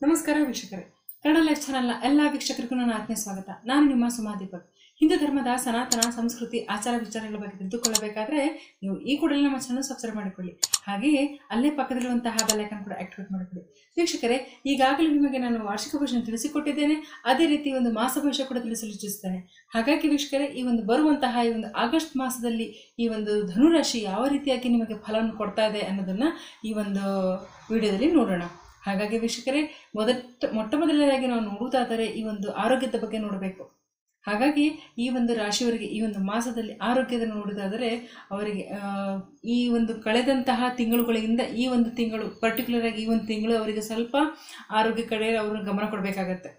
ನಮಸ್ಕಾರ ವೀಕ್ಷಕರೇ ಕನ್ನಡ ಲೈಫ್ ಚಾನಲ್ನ ಎಲ್ಲ ವೀಕ್ಷಕರಿಗೂ ನನ್ನ ಆತ್ಮೀಯ ಸ್ವಾಗತ ನಾನು ನಿಮ್ಮ ಸುಮಾ ದೀಪಕ್ ಹಿಂದೂ ಧರ್ಮದ ಸನಾತನ ಸಂಸ್ಕೃತಿ ಆಚಾರ ವಿಚಾರಗಳ ಬಗ್ಗೆ ತಿಳಿದುಕೊಳ್ಳಬೇಕಾದ್ರೆ ನೀವು ಈ ಕೂಡಲೇ ನಮ್ಮ ಚಾನಲ್ ಸಬ್ಸ್ಕ್ರೈಬ್ ಮಾಡಿಕೊಳ್ಳಿ ಹಾಗೆಯೇ ಅಲ್ಲೇ ಪಕ್ಕದಲ್ಲಿರುವಂತಹ ಬೆಲ್ಲೈಕನ್ ಕೂಡ ಆಕ್ಟಿವೇಟ್ ಮಾಡಿಕೊಳ್ಳಿ ವೀಕ್ಷಕರೇ ಈಗಾಗಲೇ ನಿಮಗೆ ನಾನು ವಾರ್ಷಿಕ ಭವಿಷ್ಯ ತಿಳಿಸಿಕೊಟ್ಟಿದ್ದೇನೆ ಅದೇ ರೀತಿ ಒಂದು ಮಾಸ ಭವಿಷ್ಯ ಕೂಡ ತಿಳಿಸಲು ಇಚ್ಛಿಸ್ತೇನೆ ಹಾಗಾಗಿ ವೀಕ್ಷಕರೇ ಈ ಒಂದು ಬರುವಂತಹ ಈ ಒಂದು ಆಗಸ್ಟ್ ಮಾಸದಲ್ಲಿ ಈ ಒಂದು ಧನುರಾಶಿ ಯಾವ ರೀತಿಯಾಗಿ ನಿಮಗೆ ಫಲವನ್ನು ಕೊಡ್ತಾ ಇದೆ ಅನ್ನೋದನ್ನ ಈ ಒಂದು ವಿಡಿಯೋದಲ್ಲಿ ನೋಡೋಣ ಹಾಗಾಗಿ ವೀಕ್ಷಕರೇ ಮೊದಟ ಮೊಟ್ಟ ಮೊದಲನೇದಾಗಿ ನಾವು ನೋಡುವುದಾದರೆ ಈ ಒಂದು ಆರೋಗ್ಯದ ಬಗ್ಗೆ ನೋಡಬೇಕು ಹಾಗಾಗಿ ಈ ಒಂದು ರಾಶಿಯವರಿಗೆ ಈ ಒಂದು ಮಾಸದಲ್ಲಿ ಆರೋಗ್ಯದ ನೋಡುವುದಾದರೆ ಅವರಿಗೆ ಆ, ಈ ಒಂದು ಕಳೆದಂತಹ ತಿಂಗಳುಗಳಿಂದ ಈ ಒಂದು ತಿಂಗಳು ಪರ್ಟಿಕ್ಯುಲರ್ ಆಗಿ ಈ ಒಂದು ತಿಂಗಳು ಅವರಿಗೆ ಸ್ವಲ್ಪ ಆರೋಗ್ಯ ಕಡೆ ಅವರು ಗಮನ ಕೊಡಬೇಕಾಗತ್ತೆ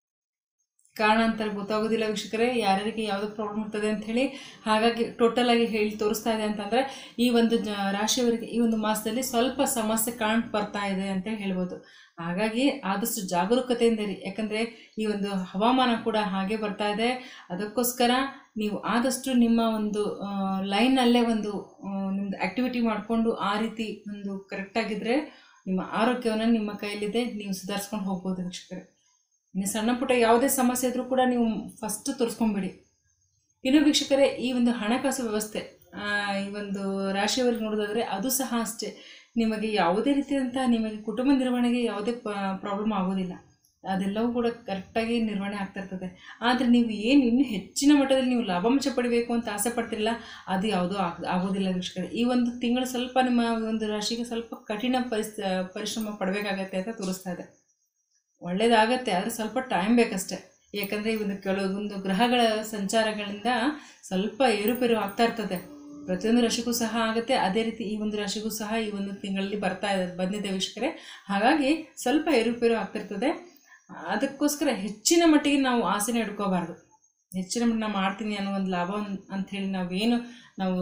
ಕಾರಣ ಅಂತ ಗೊತ್ತಾಗೋದಿಲ್ಲ ವೀಕ್ಷಕರೇ ಯಾರ್ಯಾರಿಗೆ ಯಾವುದು ಪ್ರಾಬ್ಲಮ್ ಇರ್ತದೆ ಅಂತ ಹೇಳಿ ಹಾಗಾಗಿ ಟೋಟಲ್ ಆಗಿ ಹೇಳಿ ತೋರಿಸ್ತಾ ಇದೆ ಅಂತಂದರೆ ಈ ಒಂದು ಜ- ರಾಶಿಯವರಿಗೆ ಈ ಒಂದು ಮಾಸದಲ್ಲಿ ಸ್ವಲ್ಪ ಸಮಸ್ಯೆ ಕಾಣ್ ಬರ್ತಾ ಇದೆ ಅಂತ ಹೇಳಿ ಹೇಳ್ಬೋದು ಹಾಗಾಗಿ ಆದಷ್ಟು ಜಾಗರೂಕತೆಯಿಂದ ಇರಿ ಯಾಕಂದರೆ ಈ ಒಂದು ಹವಾಮಾನ ಕೂಡ ಹಾಗೆ ಬರ್ತಾ ಇದೆ ಅದಕ್ಕೋಸ್ಕರ ನೀವು ಆದಷ್ಟು ನಿಮ್ಮ ಒಂದು ಲೈನಲ್ಲೇ ಒಂದು ಆ, ನಿಮ್ದು ಆ್ಯಕ್ಟಿವಿಟಿ ಮಾಡಿಕೊಂಡು ಆ ರೀತಿ ಒಂದು ಕರೆಕ್ಟಾಗಿದ್ದರೆ ನಿಮ್ಮ ಆರೋಗ್ಯವನ್ನು ನಿಮ್ಮ ಕೈಯಲ್ಲಿದೆ ನೀವು ಸುಧಾರಿಸ್ಕೊಂಡು ಹೋಗ್ಬೋದು ವೀಕ್ಷಕರೇ ಇನ್ನು ಸಣ್ಣ ಪುಟ್ಟ ಯಾವುದೇ ಸಮಸ್ಯೆ ಇದ್ರೂ ಕೂಡ ನೀವು ಫಸ್ಟ್ ತೋರಿಸ್ಕೊಂಬಿಡಿ ಇನ್ನು ವೀಕ್ಷಕರೇ ಈ ಒಂದು ಹಣಕಾಸು ವ್ಯವಸ್ಥೆ ಆ, ಈ ಒಂದು ರಾಶಿಯವರಿಗೆ ನೋಡೋದಾದರೆ ಅದು ಸಹ ಅಷ್ಟೇ ನಿಮಗೆ ಯಾವುದೇ ರೀತಿಯಾದಂಥ ನಿಮಗೆ ಕುಟುಂಬ ನಿರ್ವಹಣೆಗೆ ಯಾವುದೇ ಪ್ರಾಬ್ಲಮ್ ಆಗೋದಿಲ್ಲ ಅದೆಲ್ಲವೂ ಕೂಡ ಕರೆಕ್ಟಾಗಿ ನಿರ್ವಹಣೆ ಆಗ್ತಾ ಇರ್ತದೆ ಆದರೆ ನೀವು ಏನು ಇನ್ನೂ ಹೆಚ್ಚಿನ ಮಟ್ಟದಲ್ಲಿ ನೀವು ಲಾಭಾಂಶ ಪಡಿಬೇಕು ಅಂತ ಆಸೆ ಪಡ್ತಿರಲ್ಲ ಅದು ಯಾವುದೂ ಆಗ ಆಗೋದಿಲ್ಲ ವೀಕ್ಷಕರೇ ಈ ಒಂದು ತಿಂಗಳು ಸ್ವಲ್ಪ ನಿಮ್ಮ ಒಂದು ರಾಶಿಗೆ ಸ್ವಲ್ಪ ಕಠಿಣ ಪರಿಸ್ ಪರಿಶ್ರಮ ಪಡಬೇಕಾಗತ್ತೆ ಅಂತ ತೋರಿಸ್ತಾ ಇದೆ ಒಳ್ಳೇದಾಗತ್ತೆ ಆದರೆ ಸ್ವಲ್ಪ ಟೈಮ್ ಬೇಕಷ್ಟೆ ಯಾಕಂದರೆ ಈ ಒಂದು ಕೆಲವೊಂದು ಗ್ರಹಗಳ ಸಂಚಾರಗಳಿಂದ ಸ್ವಲ್ಪ ಏರುಪೇರು ಆಗ್ತಾ ಇರ್ತದೆ ಪ್ರತಿಯೊಂದು ರಾಶಿಗೂ ಸಹ ಆಗುತ್ತೆ ಅದೇ ರೀತಿ ಈ ಒಂದು ರಾಶಿಗೂ ಸಹ ಈ ಒಂದು ತಿಂಗಳಲ್ಲಿ ಬರ್ತಾ ಇದೆ ಬಂದಿದೆ ವೀಕ್ಷಕರೇ ಹಾಗಾಗಿ ಸ್ವಲ್ಪ ಏರುಪೇರು ಆಗ್ತಿರ್ತದೆ ಅದಕ್ಕೋಸ್ಕರ ಹೆಚ್ಚಿನ ಮಟ್ಟಿಗೆ ನಾವು ಆಸೆನ ಇಟ್ಕೋಬಾರ್ದು ಹೆಚ್ಚಿನ ಮಟ್ಟಿಗೆ ನಾನು ಮಾಡ್ತೀನಿ ಅನ್ನೋ ಒಂದು ಲಾಭ ಅಂಥೇಳಿ ನಾವೇನು ನಾವು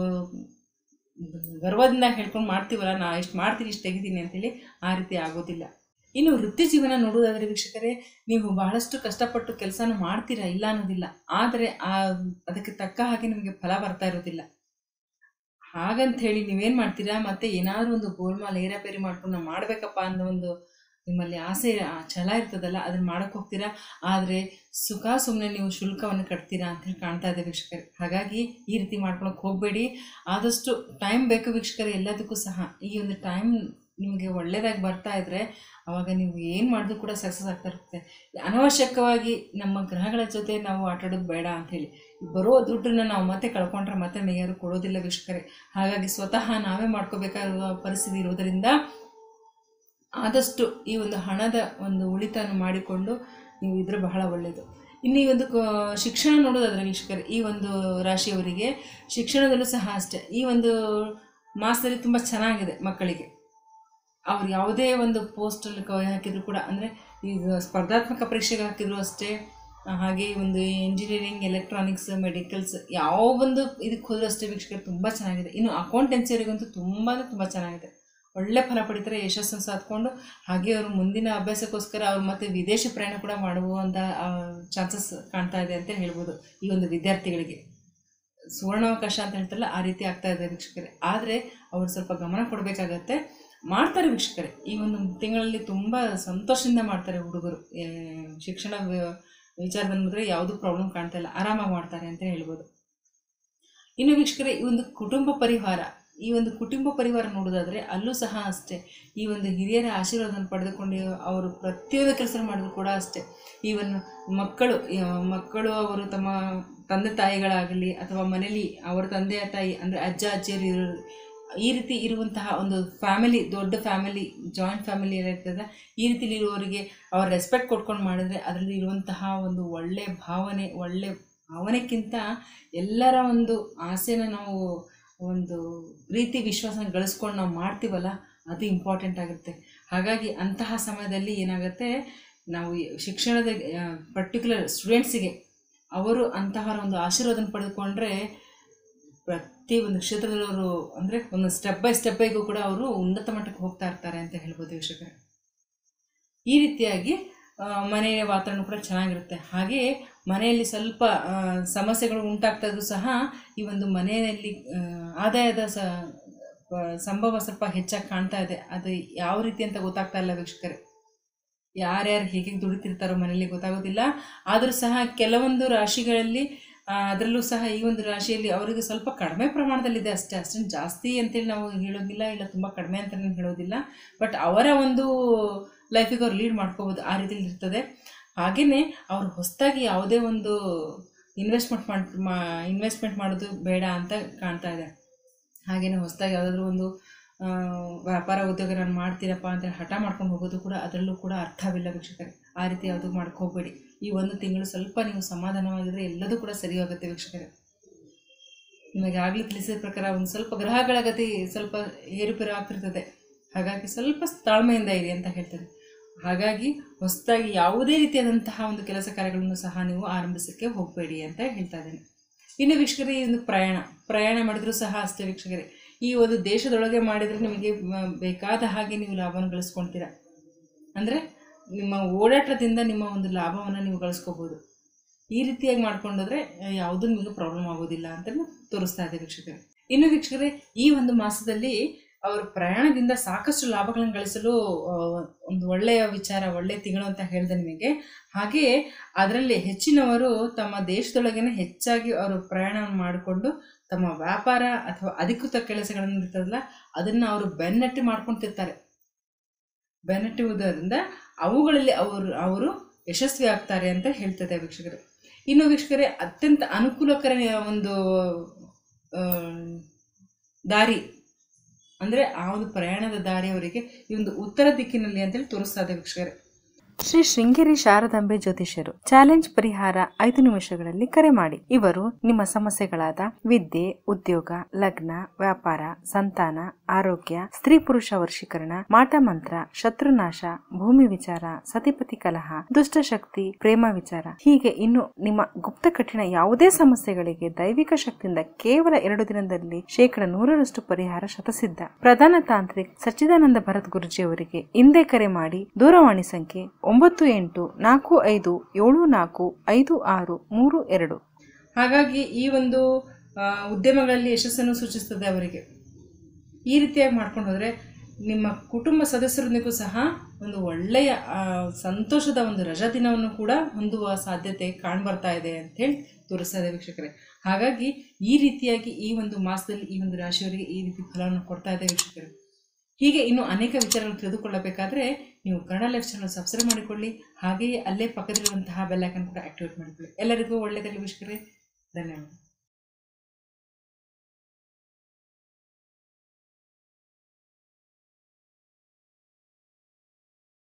ಗರ್ವದಿಂದ ಹೇಳ್ಕೊಂಡು ಮಾಡ್ತೀವಲ್ಲ ನಾ ಇಷ್ಟು ಮಾಡ್ತೀನಿ ಇಷ್ಟು ತೆಗಿತೀನಿ ಅಂತೇಳಿ ಆ ರೀತಿ ಆಗೋದಿಲ್ಲ ಇನ್ನು ವೃತ್ತಿ ಜೀವನ ನೋಡುವುದಾದರೆ ವೀಕ್ಷಕರೇ ನೀವು ಬಹಳಷ್ಟು ಕಷ್ಟಪಟ್ಟು ಕೆಲಸನ ಮಾಡ್ತೀರಾ ಇಲ್ಲ ಅನ್ನೋದಿಲ್ಲ ಆದರೆ ಆ ಅದಕ್ಕೆ ತಕ್ಕ ಹಾಗೆ ನಿಮಗೆ ಫಲ ಬರ್ತಾ ಇರೋದಿಲ್ಲ ಹಾಗಂತ ಹೇಳಿ ನೀವೇನು ಮಾಡ್ತೀರಾ ಮತ್ತೆ ಏನಾದರೂ ಒಂದು ಗೋಲ್ಮಾಲ್ ಏರಾಪೇರಿ ಮಾಡ್ಕೊಂಡು ನಾವು ಮಾಡಬೇಕಪ್ಪ ಅನ್ನೋ ಒಂದು ನಿಮ್ಮಲ್ಲಿ ಆಸೆ ಆ ಛಲ ಇರ್ತದಲ್ಲ ಅದನ್ನ ಮಾಡಕ್ಕೆ ಹೋಗ್ತೀರಾ ಆದರೆ ಸುಖ ಸುಮ್ಮನೆ ನೀವು ಶುಲ್ಕವನ್ನು ಕಟ್ತೀರಾ ಅಂತ ಹೇಳಿ ಕಾಣ್ತಾ ಇದೆ ವೀಕ್ಷಕರೇ ಹಾಗಾಗಿ ಈ ರೀತಿ ಮಾಡ್ಕೊಳಕ್ಕೆ ಹೋಗಬೇಡಿ ಆದಷ್ಟು ಟೈಮ್ ಬೇಕು ವೀಕ್ಷಕರೇ ಎಲ್ಲದಕ್ಕೂ ಸಹ ಈ ಒಂದು ಟೈಮ್ ನಿಮಗೆ ಒಳ್ಳೆಯದಾಗಿ ಬರ್ತಾ ಇದ್ದರೆ ಅವಾಗ ನೀವು ಏನು ಮಾಡಿದ್ರು ಕೂಡ ಸಕ್ಸಸ್ ಆಗ್ತಾ ಇರುತ್ತೆ ಅನವಶ್ಯಕವಾಗಿ ನಮ್ಮ ಗ್ರಹಗಳ ಜೊತೆ ನಾವು ಆಟಾಡೋದು ಬೇಡ ಅಂಥೇಳಿ ಬರೋ ದುಡ್ಡನ್ನ ನಾವು ಮತ್ತೆ ಕಳ್ಕೊಂಡ್ರೆ ಮತ್ತೆ ನಮಗೆ ಯಾರು ಕೊಡೋದಿಲ್ಲ ವೀಕ್ಷಕರೇ ಹಾಗಾಗಿ ಸ್ವತಃ ನಾವೇ ಮಾಡ್ಕೋಬೇಕಾಗಿರುವ ಪರಿಸ್ಥಿತಿ ಇರೋದರಿಂದ ಆದಷ್ಟು ಈ ಒಂದು ಹಣದ ಒಂದು ಉಳಿತಾಯ ಮಾಡಿಕೊಂಡು ನೀವು ಇದ್ರೆ ಬಹಳ ಒಳ್ಳೆಯದು ಇನ್ನು ಈ ಒಂದು ಕ- ಶಿಕ್ಷಣ ನೋಡೋದಾದ್ರೆ ವೀಕ್ಷಕರೇ ಈ ಒಂದು ರಾಶಿಯವರಿಗೆ ಶಿಕ್ಷಣದಲ್ಲೂ ಸಹ ಅಷ್ಟೇ ಈ ಒಂದು ಮಾಸದಲ್ಲಿ ತುಂಬ ಚೆನ್ನಾಗಿದೆ ಮಕ್ಕಳಿಗೆ ಅವ್ರು ಯಾವುದೇ ಒಂದು ಪೋಸ್ಟಲ್ಲಿ ಕ ಹಾಕಿದ್ರು ಕೂಡ ಅಂದರೆ ಈಗ ಸ್ಪರ್ಧಾತ್ಮಕ ಪರೀಕ್ಷೆಗೆ ಹಾಕಿದ್ರು ಅಷ್ಟೇ ಆ, ಹಾಗೆ ಒಂದು ಇಂಜಿನಿಯರಿಂಗ್ ಎಲೆಕ್ಟ್ರಾನಿಕ್ಸ್ ಮೆಡಿಕಲ್ಸ್ ಯಾವ ಒಂದು ಇದಕ್ಕೆ ಹೋದ್ರೂ ಅಷ್ಟೇ ವೀಕ್ಷಕರು ತುಂಬ ಚೆನ್ನಾಗಿದೆ ಇನ್ನು ಅಕೌಂಟೆನ್ಸಿಯವರಿಗಂತೂ ತುಂಬ ತುಂಬ ಚೆನ್ನಾಗಿದೆ ಒಳ್ಳೆ ಫಲ ಪಡಿತಾರೆ ಯಶಸ್ಸನ್ನು ಸಾಧಿಕೊಂಡು ಹಾಗೆ ಅವರು ಮುಂದಿನ ಅಭ್ಯಾಸಕ್ಕೋಸ್ಕರ ಅವ್ರು ಮತ್ತೆ ವಿದೇಶ ಪ್ರಯಾಣ ಕೂಡ ಮಾಡುವಂಥ ಚಾನ್ಸಸ್ ಕಾಣ್ತಾ ಇದೆ ಅಂತ ಹೇಳ್ಬೋದು ಈ ಒಂದು ವಿದ್ಯಾರ್ಥಿಗಳಿಗೆ ಸುವರ್ಣಾವಕಾಶ ಅಂತ ಹೇಳ್ತಾರಲ್ಲ ಆ ರೀತಿ ಆಗ್ತಾ ಇದೆ ವೀಕ್ಷಕರೇ ಆದರೆ ಅವರು ಸ್ವಲ್ಪ ಗಮನ ಕೊಡಬೇಕಾಗತ್ತೆ ಮಾಡ್ತಾರೆ ವೀಕ್ಷಕರೇ ಈ ಒಂದು ತಿಂಗಳಲ್ಲಿ ತುಂಬ ಸಂತೋಷದಿಂದ ಮಾಡ್ತಾರೆ ಹುಡುಗರು ಏ, ಶಿಕ್ಷಣ ವ- ವಿಚಾರದಲ್ಲಿ ನೋಡಿದ್ರೆ ಯಾವುದೂ ಪ್ರಾಬ್ಲಮ್ ಕಾಣ್ತಾ ಇಲ್ಲ ಆರಾಮಾಗಿ ಮಾಡ್ತಾರೆ ಅಂತ ಹೇಳ್ಬೋದು ಇನ್ನು ವೀಕ್ಷಕರೇ ಈ ಒಂದು ಕುಟುಂಬ ಪರಿವಾರ ಈ ಒಂದು ಕುಟುಂಬ ಪರಿವಾರ ನೋಡೋದಾದರೆ ಅಲ್ಲೂ ಸಹ ಅಷ್ಟೇ ಈ ಒಂದು ಹಿರಿಯರ ಆಶೀರ್ವಾದವನ್ನು ಪಡೆದುಕೊಂಡು ಅವರು ಪ್ರತಿಯೊಂದು ಕೆಲಸ ಮಾಡಿದ್ರು ಕೂಡ ಅಷ್ಟೇ ಈವನ್ ಮಕ್ಕಳು ಈ ಮಕ್ಕಳು ಅವರು ತಮ್ಮ ತಂದೆ ತಾಯಿಗಳಾಗಲಿ ಅಥವಾ ಮನೇಲಿ ಅವರ ತಂದೆಯ ತಾಯಿ ಅಂದರೆ ಅಜ್ಜ ಅಜ್ಜಿಯರು ಇರೋ ಈ ರೀತಿ ಇರುವಂತಹ ಒಂದು ಫ್ಯಾಮಿಲಿ ದೊಡ್ಡ ಫ್ಯಾಮಿಲಿ ಜಾಯಿಂಟ್ ಫ್ಯಾಮಿಲಿ ಏನಿರ್ತದೆ ಈ ರೀತಿಲಿ ಇರುವವರಿಗೆ ಅವ್ರ ರೆಸ್ಪೆಕ್ಟ್ ಕೊಡ್ಕೊಂಡು ಮಾಡಿದ್ರೆ ಅದರಲ್ಲಿ ಇರುವಂತಹ ಒಂದು ಒಳ್ಳೆ ಭಾವನೆ ಒಳ್ಳೆ ಭಾವನೆಕ್ಕಿಂತ ಎಲ್ಲರ ಒಂದು ಆಸೆನ ನಾವು ಒಂದು ಪ್ರೀತಿ ವಿಶ್ವಾಸನ ಗಳಿಸ್ಕೊಂಡು ನಾವು ಮಾಡ್ತೀವಲ್ಲ ಅದು ಇಂಪಾರ್ಟೆಂಟ್ ಆಗುತ್ತೆ ಹಾಗಾಗಿ ಅಂತಹ ಸಮಯದಲ್ಲಿ ಏನಾಗುತ್ತೆ ನಾವು ಈ ಶಿಕ್ಷಣದ ಪರ್ಟಿಕ್ಯುಲರ್ ಸ್ಟೂಡೆಂಟ್ಸಿಗೆ ಅವರು ಅಂತಹ ಒಂದು ಆಶೀರ್ವಾದನ ಪಡೆದುಕೊಂಡ್ರೆ ಪ್ರತಿ ಒಂದು ಕ್ಷೇತ್ರದಲ್ಲಿ ಅವರು ಅಂದರೆ ಒಂದು ಸ್ಟೆಪ್ ಬೈ ಸ್ಟೆಪ್ಪಿಗೂ ಕೂಡ ಅವರು ಉನ್ನತ ಮಟ್ಟಕ್ಕೆ ಹೋಗ್ತಾ ಇರ್ತಾರೆ ಅಂತ ಹೇಳ್ಬೋದು ವೀಕ್ಷಕರೇ ಈ ರೀತಿಯಾಗಿ ಆ, ಮನೆಯ ವಾತಾವರಣ ಕೂಡ ಚೆನ್ನಾಗಿರುತ್ತೆ ಹಾಗೆಯೇ ಮನೆಯಲ್ಲಿ ಸ್ವಲ್ಪ ಆ, ಸಮಸ್ಯೆಗಳು ಉಂಟಾಗ್ತಾ ಇದ್ರೂ ಸಹ ಈ ಒಂದು ಮನೆಯಲ್ಲಿ ಆ, ಆದಾಯದ ಸ ಪ- ಸಂಭವ ಸ್ವಲ್ಪ ಹೆಚ್ಚಾಗಿ ಕಾಣ್ತಾ ಇದೆ ಅದು ಯಾವ ರೀತಿ ಅಂತ ಗೊತ್ತಾಗ್ತಾ ಇಲ್ಲ ವೀಕ್ಷಕರೇ ಯಾರ್ಯಾರು ಹೇಗೆ ದುಡಿತಿರ್ತಾರೋ ಮನೇಲಿ ಗೊತ್ತಾಗೋದಿಲ್ಲ ಆದರೂ ಸಹ ಕೆಲವೊಂದು ರಾಶಿಗಳಲ್ಲಿ ಆ, ಅದರಲ್ಲೂ ಸಹ ಈ ಒಂದು ರಾಶಿಯಲ್ಲಿ ಅವರಿಗೆ ಸ್ವಲ್ಪ ಕಡಿಮೆ ಪ್ರಮಾಣದಲ್ಲಿದೆ ಅಷ್ಟೇ ಅಷ್ಟೊಂದು ಜಾಸ್ತಿ ಅಂತೇಳಿ ನಾವು ಹೇಳೋದಿಲ್ಲ ಇಲ್ಲ ತುಂಬ ಕಡಿಮೆ ಅಂತ ನಾನು ಹೇಳೋದಿಲ್ಲ ಬಟ್ ಅವರ ಒಂದು ಲೈಫಿಗೆ ಅವ್ರು ಲೀಡ್ ಮಾಡ್ಕೋಬೋದು ಆ ರೀತಿಲಿ ಇರ್ತದೆ ಹಾಗೆಯೇ ಅವ್ರು ಹೊಸದಾಗಿ ಯಾವುದೇ ಒಂದು ಇನ್ವೆಸ್ಟ್ಮೆಂಟ್ ಮಾಡಿ ಮಾ ಇನ್ವೆಸ್ಟ್ಮೆಂಟ್ ಮಾಡೋದು ಬೇಡ ಅಂತ ಕಾಣ್ತಾ ಇದೆ ಹಾಗೆಯೇ ಹೊಸದಾಗಿ ಯಾವುದಾದ್ರೂ ಒಂದು ಆ, ವ್ಯಾಪಾರ ಉದ್ಯೋಗ ನಾನು ಮಾಡ್ತೀನಪ್ಪ ಅಂತ ಹಠ ಮಾಡ್ಕೊಂಡು ಹೋಗೋದು ಕೂಡ ಅದರಲ್ಲೂ ಕೂಡ ಅರ್ಥವಿಲ್ಲ ವೀಕ್ಷಕರೇ ಆ ರೀತಿ ಯಾವುದು ಮಾಡ್ಕೋಬೇಡಿ ಈ ಒಂದು ತಿಂಗಳು ಸ್ವಲ್ಪ ನೀವು ಸಮಾಧಾನವಾಗಿದ್ದರೆ ಎಲ್ಲದೂ ಕೂಡ ಸರಿ ಹೋಗುತ್ತೆ ವೀಕ್ಷಕರೇ ನಿಮಗೆ ಆಗಲೇ ತಿಳಿಸಿದ ಪ್ರಕಾರ ಒಂದು ಸ್ವಲ್ಪ ಗ್ರಹಗಳ ಗತಿ ಸ್ವಲ್ಪ ಏರುಪೇರು ಆಗ್ತಿರ್ತದೆ ಹಾಗಾಗಿ ಸ್ವಲ್ಪ ತಾಳ್ಮೆಯಿಂದ ಇರಿ ಅಂತ ಹೇಳ್ತೇನೆ ಹಾಗಾಗಿ ಹೊಸದಾಗಿ ಯಾವುದೇ ರೀತಿಯಾದಂತಹ ಒಂದು ಕೆಲಸ ಕಾರ್ಯಗಳನ್ನು ಸಹ ನೀವು ಆರಂಭಿಸೋಕ್ಕೆ ಹೋಗಬೇಡಿ ಅಂತ ಹೇಳ್ತಾ ಇದ್ದೇನೆ ಇನ್ನು ವೀಕ್ಷಕರೇ ಈ ಒಂದು ಪ್ರಯಾಣ ಪ್ರಯಾಣ ಮಾಡಿದರೂ ಸಹ ಅಷ್ಟೇ ವೀಕ್ಷಕರೇ ಈ ಒಂದು ದೇಶದೊಳಗೆ ಮಾಡಿದರೆ ನಿಮಗೆ ಮ- ಬೇಕಾದ ಹಾಗೆ ನೀವು ಲಾಭವನ್ನು ಗಳಿಸ್ಕೊಳ್ತೀರಾ ಅಂದರೆ ನಿಮ್ಮ ಓಡಾಟದಿಂದ ನಿಮ್ಮ ಒಂದು ಲಾಭವನ್ನು ನೀವು ಗಳಿಸ್ಕೋಬೋದು ಈ ರೀತಿಯಾಗಿ ಮಾಡ್ಕೊಂಡೋದ್ರೆ ಯಾವುದೂ ನಿಮಗೆ ಪ್ರಾಬ್ಲಮ್ ಆಗೋದಿಲ್ಲ ಅಂತ ತೋರಿಸ್ತಾ ಇದೆ ವೀಕ್ಷಕರೇ ಇನ್ನು ವೀಕ್ಷಕರೇ ಈ ಒಂದು ಮಾಸದಲ್ಲಿ ಅವರು ಪ್ರಯಾಣದಿಂದ ಸಾಕಷ್ಟು ಲಾಭಗಳನ್ನು ಗಳಿಸಲು ಆ, ಒಂದು ಒಳ್ಳೆಯ ವಿಚಾರ ಒಳ್ಳೆಯ ತಿಂಗಳು ಅಂತ ಹೇಳಿದೆ ನಿಮಗೆ ಹಾಗೆಯೇ ಅದರಲ್ಲಿ ಹೆಚ್ಚಿನವರು ತಮ್ಮ ದೇಶದೊಳಗೇನೆ ಹೆಚ್ಚಾಗಿ ಅವರು ಪ್ರಯಾಣವನ್ನು ಮಾಡಿಕೊಂಡು ತಮ್ಮ ವ್ಯಾಪಾರ ಅಥವಾ ಅಧಿಕೃತ ಕೆಲಸಗಳನ್ನು ಇರ್ತದಲ್ಲ ಅದನ್ನು ಅವರು ಬೆನ್ನಟ್ಟಿ ಮಾಡ್ಕೊತಿರ್ತಾರೆ ಬೆನ್ನಟ್ಟುವುದರಿಂದ ಅವುಗಳಲ್ಲಿ ಅವರು ಅವರು ಯಶಸ್ವಿ ಆಗ್ತಾರೆ ಅಂತ ಹೇಳ್ತದೆ ವೀಕ್ಷಕರೇ ಇನ್ನು ವೀಕ್ಷಕರೇ ಅತ್ಯಂತ ಅನುಕೂಲಕರ ಒಂದು ಆ, ದಾರಿ ಅಂದರೆ ಆ ಒಂದು ಪ್ರಯಾಣದ ದಾರಿ ಅವರಿಗೆ ಈ ಒಂದು ಉತ್ತರ ದಿಕ್ಕಿನಲ್ಲಿ ಅಂತೇಳಿ ತೋರಿಸ್ತಾ ಇದೆ ವೀಕ್ಷಕರೇ ಶ್ರೀ ಶೃಂಗೇರಿ ಶಾರದಾಂಬೆ ಜ್ಯೋತಿಷ್ಯರು ಚಾಲೆಂಜ್ ಪರಿಹಾರ ಐದು ನಿಮಿಷಗಳಲ್ಲಿ ಕರೆ ಮಾಡಿ ಇವರು ನಿಮ್ಮ ಸಮಸ್ಯೆಗಳಾದ ವಿದ್ಯೆ ಉದ್ಯೋಗ ಲಗ್ನ ವ್ಯಾಪಾರ ಸಂತಾನ ಆರೋಗ್ಯ ಸ್ತ್ರೀ ಪುರುಷ ವರ್ಷೀಕರಣ ಮಾಟ ಮಂತ್ರ ಶತ್ರುನಾಶ ಭೂಮಿ ವಿಚಾರ ಸತಿಪತಿ ಕಲಹ ದುಷ್ಟಶಕ್ತಿ ಪ್ರೇಮ ವಿಚಾರ ಹೀಗೆ ಇನ್ನು ನಿಮ್ಮ ಗುಪ್ತ ಕಠಿಣ ಯಾವುದೇ ಸಮಸ್ಯೆಗಳಿಗೆ ದೈವಿಕ ಶಕ್ತಿಯಿಂದ ಕೇವಲ ಎರಡು ದಿನದಲ್ಲಿ ಶೇಕಡ ನೂರರಷ್ಟು ಪರಿಹಾರ ಶತಸಿದ್ಧ ಪ್ರಧಾನ ತಾಂತ್ರಿಕ್ ಸಚ್ಚಿದಾನಂದ ಭರತ್ ಗುರುಜಿ ಅವರಿಗೆ ಹಿಂದೆ ಕರೆ ಮಾಡಿ ದೂರವಾಣಿ ಸಂಖ್ಯೆ ಒಂಬತ್ತು ಎಂಟು ನಾಲ್ಕು ಐದು ಏಳು ನಾಲ್ಕು ಐದು ಆರು ಮೂರು ಎರಡು ಹಾಗಾಗಿ ಈ ಒಂದು ಆ, ಉದ್ಯಮಗಳಲ್ಲಿ ಯಶಸ್ಸನ್ನು ಸೂಚಿಸ್ತದೆ ಅವರಿಗೆ ಈ ರೀತಿಯಾಗಿ ಮಾಡ್ಕೊಂಡು ಹೋದರೆ ನಿಮ್ಮ ಕುಟುಂಬ ಸದಸ್ಯರೊಂದಿಗೂ ಸಹ ಒಂದು ಒಳ್ಳೆಯ ಆ, ಸಂತೋಷದ ಒಂದು ರಜಾ ದಿನವನ್ನು ಕೂಡ ಹೊಂದುವ ಸಾಧ್ಯತೆ ಕಾಣ್ಬರ್ತಾ ಇದೆ ಅಂತೇಳಿ ತೋರಿಸ್ತಾ ಇದೆ ವೀಕ್ಷಕರೇ ಹಾಗಾಗಿ ಈ ರೀತಿಯಾಗಿ ಈ ಒಂದು ಮಾಸದಲ್ಲಿ ಈ ಒಂದು ರಾಶಿಯವರಿಗೆ ಈ ರೀತಿ ಫಲವನ್ನು ಕೊಡ್ತಾ ಇದೆ ವೀಕ್ಷಕರೇ ಹೀಗೆ ಇನ್ನು ಅನೇಕ ವಿಚಾರಗಳು ತಿಳಿದುಕೊಳ್ಳಬೇಕಾದ್ರೆ ನೀವು ಕನ್ನಡ ಲೈಫ್ ಚಾನಲ್ ಸಬ್ಸ್ಕ್ರೈಬ್ ಮಾಡಿಕೊಳ್ಳಿ ಹಾಗೆಯೇ ಅಲ್ಲೇ ಪಕ್ಕದಲ್ಲಿರುವಂತಹ ಬೆಲ್ಲೈಕನ್ ಕೂಡ ಆಕ್ಟಿವೇಟ್ ಮಾಡಿಕೊಳ್ಳಿ ಎಲ್ಲರಿಗೂ ಒಳ್ಳೆಯದಲ್ಲಿ ವೀಕ್ಷಕರೇ ಧನ್ಯವಾದ